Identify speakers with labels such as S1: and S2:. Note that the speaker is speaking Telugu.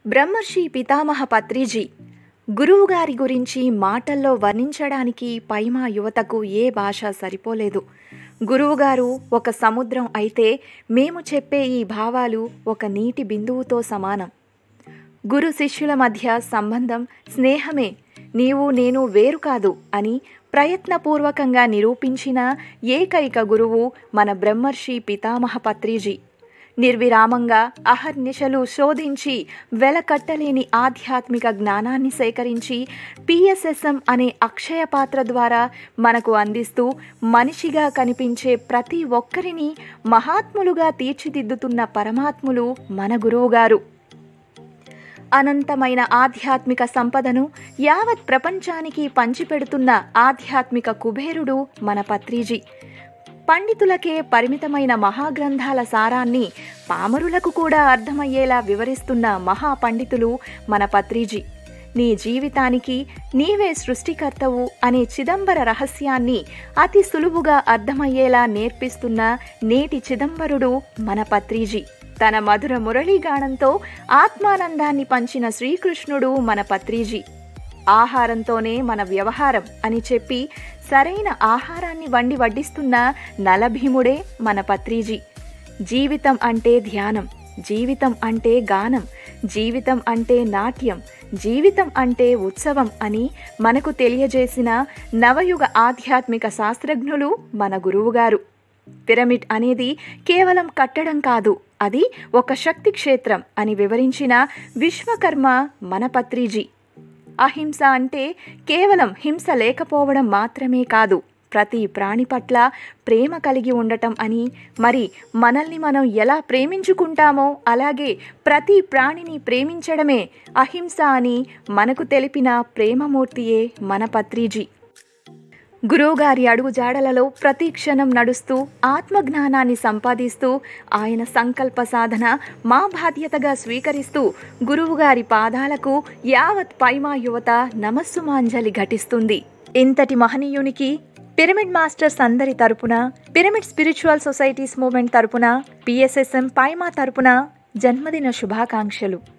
S1: బ్రహ్మర్షి పితామహ పత్రిజీ గురువుగారి గురించి మాటల్లో వర్ణించడానికి పైమా యువతకు ఏ భాష సరిపోలేదు గురువుగారు ఒక సముద్రం అయితే మేము చెప్పే ఈ భావాలు ఒక నీటి బిందువుతో సమానం గురు శిష్యుల మధ్య సంబంధం స్నేహమే నీవు నేను వేరు కాదు అని ప్రయత్నపూర్వకంగా నిరూపించిన ఏకైక గురువు మన బ్రహ్మర్షి పితామహ పత్రిజీ నిర్విరామంగా అహర్నిశలు శోధించి వెలకట్టలేని ఆధ్యాత్మిక జ్ఞానాన్ని సేకరించి పిఎస్ఎస్ఎం అనే అక్షయ పాత్ర ద్వారా మనకు అందిస్తూ మనిషిగా కనిపించే ప్రతి ఒక్కరిని మహాత్ములుగా తీర్చిదిద్దుతున్న పరమాత్ములు మన గురువుగారు అనంతమైన ఆధ్యాత్మిక సంపదను యావత్ ప్రపంచానికి పంచిపెడుతున్న ఆధ్యాత్మిక కుబేరుడు మన పత్రిజీ పండితులకే పరిమితమైన మహాగ్రంథాల సారాన్ని పామరులకు కూడా అర్థమయ్యేలా వివరిస్తున్న మహాపండితులు మన పత్రిజీ నీ జీవితానికి నీవే సృష్టికర్తవు అనే చిదంబర రహస్యాన్ని అతి సులువుగా అర్థమయ్యేలా నేర్పిస్తున్న నేటి చిదంబరుడు మన పత్రిజీ తన మధుర మురళీగానంతో ఆత్మానందాన్ని పంచిన శ్రీకృష్ణుడు మన పత్రిజీ ఆహారంతోనే మన వ్యవహారం అని చెప్పి సరైన ఆహారాన్ని వండి వడ్డిస్తున్న నలభీముడే మన పత్రిజీ జీవితం అంటే ధ్యానం జీవితం అంటే గానం జీవితం అంటే నాట్యం జీవితం అంటే ఉత్సవం అని మనకు తెలియజేసిన నవయుగ ఆధ్యాత్మిక శాస్త్రజ్ఞులు మన గురువుగారు పిరమిడ్ అనేది కేవలం కట్టడం కాదు అది ఒక శక్తి క్షేత్రం అని వివరించిన విశ్వకర్మ మన పత్రిజీ అహింస అంటే కేవలం హింస లేకపోవడం మాత్రమే కాదు ప్రతి ప్రాణి పట్ల ప్రేమ కలిగి ఉండటం అని మరి మనల్ని మనం ఎలా ప్రేమించుకుంటామో అలాగే ప్రతి ప్రాణిని ప్రేమించడమే అహింస అని మనకు తెలిపిన ప్రేమమూర్తియే మన పత్రిజీ గురువుగారి అడుగుజాడలలో ప్రతి క్షణం నడుస్తూ ఆత్మజ్ఞానాన్ని సంపాదిస్తూ ఆయన సంకల్ప సాధన మా బాధ్యతగా స్వీకరిస్తూ గురువుగారి పాదాలకు యావత్ పైమా యువత నమస్సుమాంజలి ఘటిస్తుంది ఇంతటి మహనీయునికి పిరమిడ్ మాస్టర్స్ అందరి తరపున పిరమిడ్ స్పిరిచువల్ సొసైటీస్ మూవ్మెంట్ తరపున పిఎస్ఎస్ఎం పైమా తరపున జన్మదిన శుభాకాంక్షలు